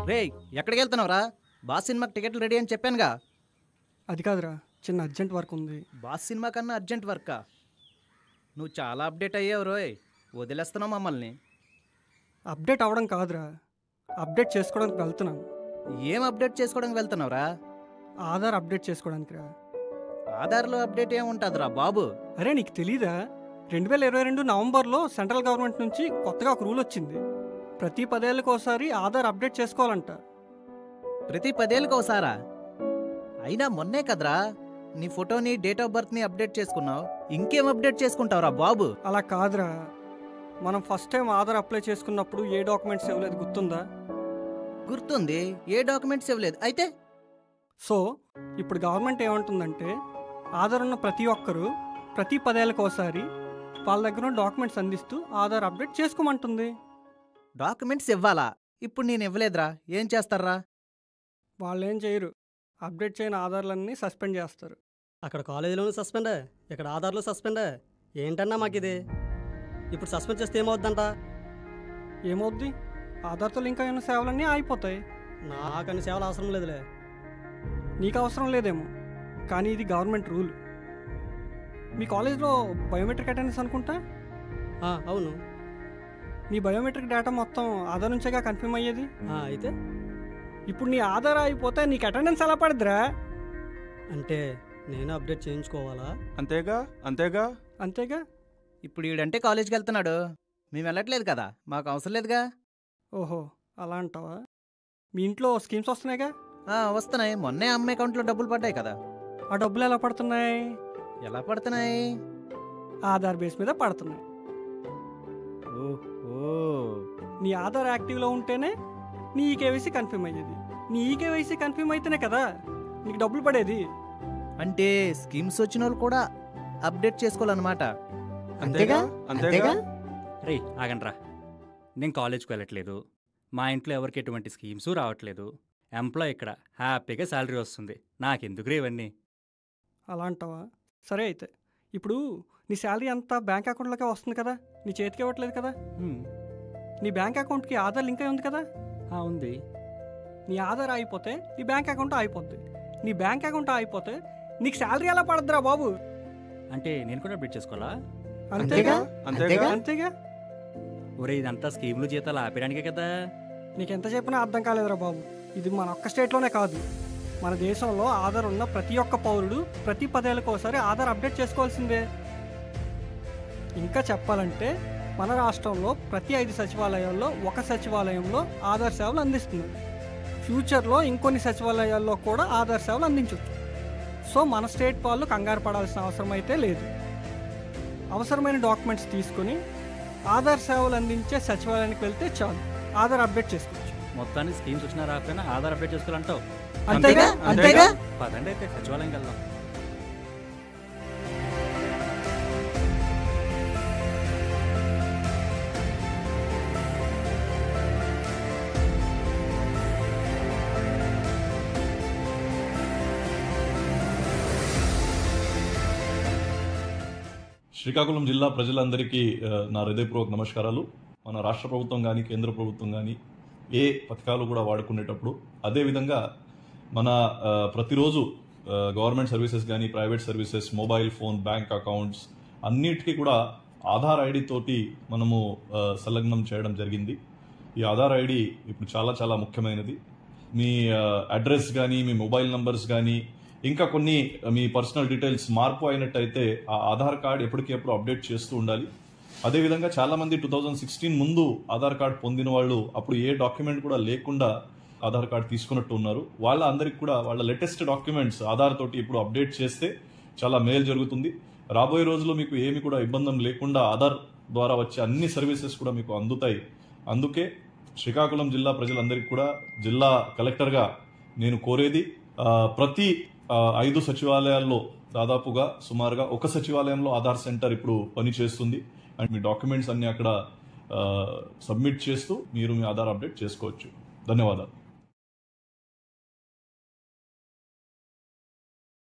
రే ఎక్కడికి వెళ్తున్నావురా బాస్ సినిమాకి టికెట్లు రెడీ అని చెప్పానుగా అది కాదురా చిన్న అర్జెంట్ వర్క్ ఉంది బాస్ సినిమా కన్నా అర్జెంట్ వర్కా నువ్వు చాలా అప్డేట్ అయ్యావు రోయ్ వదిలేస్తున్నావు మమ్మల్ని అప్డేట్ అవ్వడం కాదురా అప్డేట్ చేసుకోవడానికి వెళ్తున్నాను ఏం అప్డేట్ చేసుకోవడానికి వెళ్తున్నావురా ఆధార్ అప్డేట్ చేసుకోవడానికి రా ఆధార్లో అప్డేట్ ఏముంటుందిరా బాబు అరే నీకు తెలీదా రెండు వేల ఇరవై రెండు నవంబర్లో సెంట్రల్ గవర్నమెంట్ నుంచి కొత్తగా ఒక రూల్ వచ్చింది ప్రతి పదేళ్ళకి ఒకసారి ఆధార్ అప్డేట్ చేసుకోవాలంట ప్రతి పదేళ్ళకి ఒకసారా అయినా మొన్నే కదరా నీ ఫోటోని డేట్ ఆఫ్ బర్త్ని అప్డేట్ చేసుకున్నావు ఇంకేం అప్డేట్ చేసుకుంటావురా బాబు అలా కాదురా మనం ఫస్ట్ టైం ఆధార్ అప్లై చేసుకున్నప్పుడు ఏ డాక్యుమెంట్స్ ఇవ్వలేదు గుర్తుందా గుర్తుంది ఏ డాక్యుమెంట్స్ ఇవ్వలేదు అయితే సో ఇప్పుడు గవర్నమెంట్ ఏమంటుందంటే ఆధార్ ఉన్న ప్రతి ఒక్కరూ ప్రతి పదేళ్ళకి ఒకసారి వాళ్ళ దగ్గర ఉన్న డాక్యుమెంట్స్ అందిస్తూ ఆధార్ అప్డేట్ చేసుకోమంటుంది డాక్యుమెంట్స్ ఇవ్వాలా ఇప్పుడు నేను ఇవ్వలేదురా ఏం చేస్తారా వాళ్ళు ఏం చేయరు అప్డేట్ చేయని ఆధార్లన్నీ సస్పెండ్ చేస్తారు అక్కడ కాలేజీలోనూ సస్పెండే ఇక్కడ ఆధార్లో సస్పెండే ఏంటన్నా మాకు ఇది ఇప్పుడు సస్పెండ్ చేస్తే ఏమవుద్దంట ఏమవుద్ది ఆధార్తో లింక్ అయిన సేవలన్నీ ఆగిపోతాయి నాకు అన్ని సేవలు అవసరం లేదులే నీకు అవసరం లేదేమో కానీ ఇది గవర్నమెంట్ రూల్ మీ కాలేజ్లో బయోమెట్రిక్ అటెండెన్స్ అనుకుంటా ఆ, అవును నీ బయోమెట్రిక్ డేటా మొత్తం ఆధార్ నుంచేగా కన్ఫర్మ్ అయ్యేది ఆ, అయితే ఇప్పుడు నీ ఆధార్ అయిపోతే నీకు అటెండెన్స్ ఎలా పడద్దురా అంటే నేను అప్డేట్ చేయించుకోవాలా అంతేగా అంతేగా అంతేగా ఇప్పుడు ఈడంటే కాలేజ్కి వెళ్తున్నాడు మేము వెళ్ళట్లేదు కదా మాకు అవసరం లేదుగా ఓహో అలా అంటావా మీ ఇంట్లో స్కీమ్స్ వస్తున్నాయిగా ఆ, వస్తున్నాయి మొన్నే అమ్మ అకౌంట్లో డబ్బులు పడ్డాయి కదా ఆ డబ్బులు ఎలా పడుతున్నాయి ఎలా పడుతున్నాయి ఆధార్ బేస్ మీద పడుతున్నాయి ఓ నీ ఆధార్ యాక్టివ్లో ఉంటేనే నీ ఈకేవైసీ కన్ఫర్మ్ అయ్యేది నీ ఈకేవైసీ కన్ఫర్మ్ అయితేనే కదా నీకు డబ్బులు పడేది అంటే స్కీమ్స్ వచ్చిన వాళ్ళు కూడా అప్డేట్ చేసుకోవాలన్నమాట అంతేగా అంతేగా రే ఆగండ్రా నేను కాలేజ్కి వెళ్ళట్లేదు మా ఇంట్లో ఎవరికి ఎటువంటి స్కీమ్స్ రావట్లేదు ఎంప్లాయ్ ఇక్కడ హ్యాపీగా శాలరీ వస్తుంది నాకెందుకురా ఇవన్నీ అలా అంటావా సరే అయితే ఇప్పుడు నీ శాలరీ అంతా బ్యాంక్ అకౌంట్లోకే వస్తుంది కదా నీ చేతికి ఇవ్వట్లేదు కదా హ్మ్, నీ బ్యాంక్ అకౌంట్కి ఆధార్ లింక్ అయి ఉంది కదా ఆ, ఉంది నీ ఆధార్ అయిపోతే నీ బ్యాంక్ అకౌంట్ అయిపోద్ది నీ బ్యాంక్ అకౌంట్ అయిపోతే నీకు శాలరీ ఎలా పడద్దురా బాబు అంటే నేను కూడా అప్డేట్ చేసుకోవాలా అంతేగా అంతేగా అంతేగా ఒరే ఇదంతా స్కీములు జీతాలు ఆపేయడానికే కదా నీకు ఎంత చెప్పినా అర్థం కాలేదురా బాబు ఇది మన ఒక్క స్టేట్లోనే కాదు మన దేశంలో ఆధార్ ఉన్న ప్రతి ఒక్క పౌరుడు ప్రతి పదేళ్ళకి ఒకసారి ఆధార్ అప్డేట్ చేసుకోవాల్సిందే ఇంకా చెప్పాలంటే మన రాష్ట్రంలో ప్రతి ఐదు సచివాలయాల్లో ఒక సచివాలయంలో ఆధార్ సేవలు అందిస్తున్నారు ఫ్యూచర్లో ఇంకొన్ని సచివాలయాల్లో కూడా ఆధార్ సేవలు అందించవచ్చు సో మన స్టేట్ వాళ్ళు కంగారు పడాల్సిన అవసరం అయితే లేదు అవసరమైన డాక్యుమెంట్స్ తీసుకొని ఆధార్ సేవలు అందించే సచివాలయానికి వెళ్తే చాలు ఆధార్ అప్డేట్ చేసుకోవచ్చు మొత్తానికి స్కీమ్స్ వచ్చినా రాకపోయినా ఆధార్ అప్డేట్ చేసుకోవాలంటావు అంతేగా అంతేగా? అంతేగా పదండి అయితే సచివాలయంకి వెళ్దాం శ్రీకాకుళం జిల్లా ప్రజలందరికీ ఆ, నా హృదయపూర్వక నమస్కారాలు మన రాష్ట్ర ప్రభుత్వం కానీ కేంద్ర ప్రభుత్వం కానీ ఏ పథకాలు కూడా వాడుకునేటప్పుడు అదేవిధంగా మన ఆ, ప్రతిరోజు ఆ, గవర్నమెంట్ సర్వీసెస్ కానీ private services mobile phone bank accounts అన్నిటికీ కూడా ఆధార్ ఐడి తోటి మనము ఆ, సంలగ్నం చేయడం జరిగింది ఈ ఆధార్ ఐడి ఇప్పుడు చాలా చాలా ముఖ్యమైనది మీ ఆ, అడ్రస్ కానీ మీ మొబైల్ నంబర్స్ కానీ ఇంకా కొన్ని మీ పర్సనల్ డీటెయిల్స్ మార్పు అయినట్టయితే ఆ ఆధార్ కార్డ్ ఎప్పటికెప్పుడు అప్డేట్ చేస్తూ ఉండాలి అదేవిధంగా చాలా మంది టూ థౌజండ్ సిక్స్టీన్ ముందు ఆధార్ కార్డ్ పొందిన వాళ్ళు అప్పుడు ఏ డాక్యుమెంట్ కూడా లేకుండా ఆధార్ కార్డ్ తీసుకున్నట్టు ఉన్నారు వాళ్ళ అందరికి కూడా వాళ్ళ లేటెస్ట్ డాక్యుమెంట్స్ ఆధార్ తోటి ఇప్పుడు అప్డేట్ చేస్తే చాలా మేలు జరుగుతుంది రాబోయే రోజుల్లో మీకు ఏమి కూడా ఇబ్బంది లేకుండా ఆధార్ ద్వారా వచ్చే అన్ని సర్వీసెస్ కూడా మీకు అందుతాయి అందుకే శ్రీకాకుళం జిల్లా ప్రజలందరికీ కూడా జిల్లా కలెక్టర్గా నేను కోరేది ఆ, ప్రతి ఆ, ఐదు సచివాలయాల్లో దాదాపుగా సుమారుగా ఒక సచివాలయంలో ఆధార్ సెంటర్ ఇప్పుడు పనిచేస్తుంది అండ్ మీ డాక్యుమెంట్స్ అన్ని అక్కడ సబ్మిట్ చేస్తూ మీరు మీ ఆధార్ అప్డేట్ చేసుకోవచ్చు ధన్యవాదాలు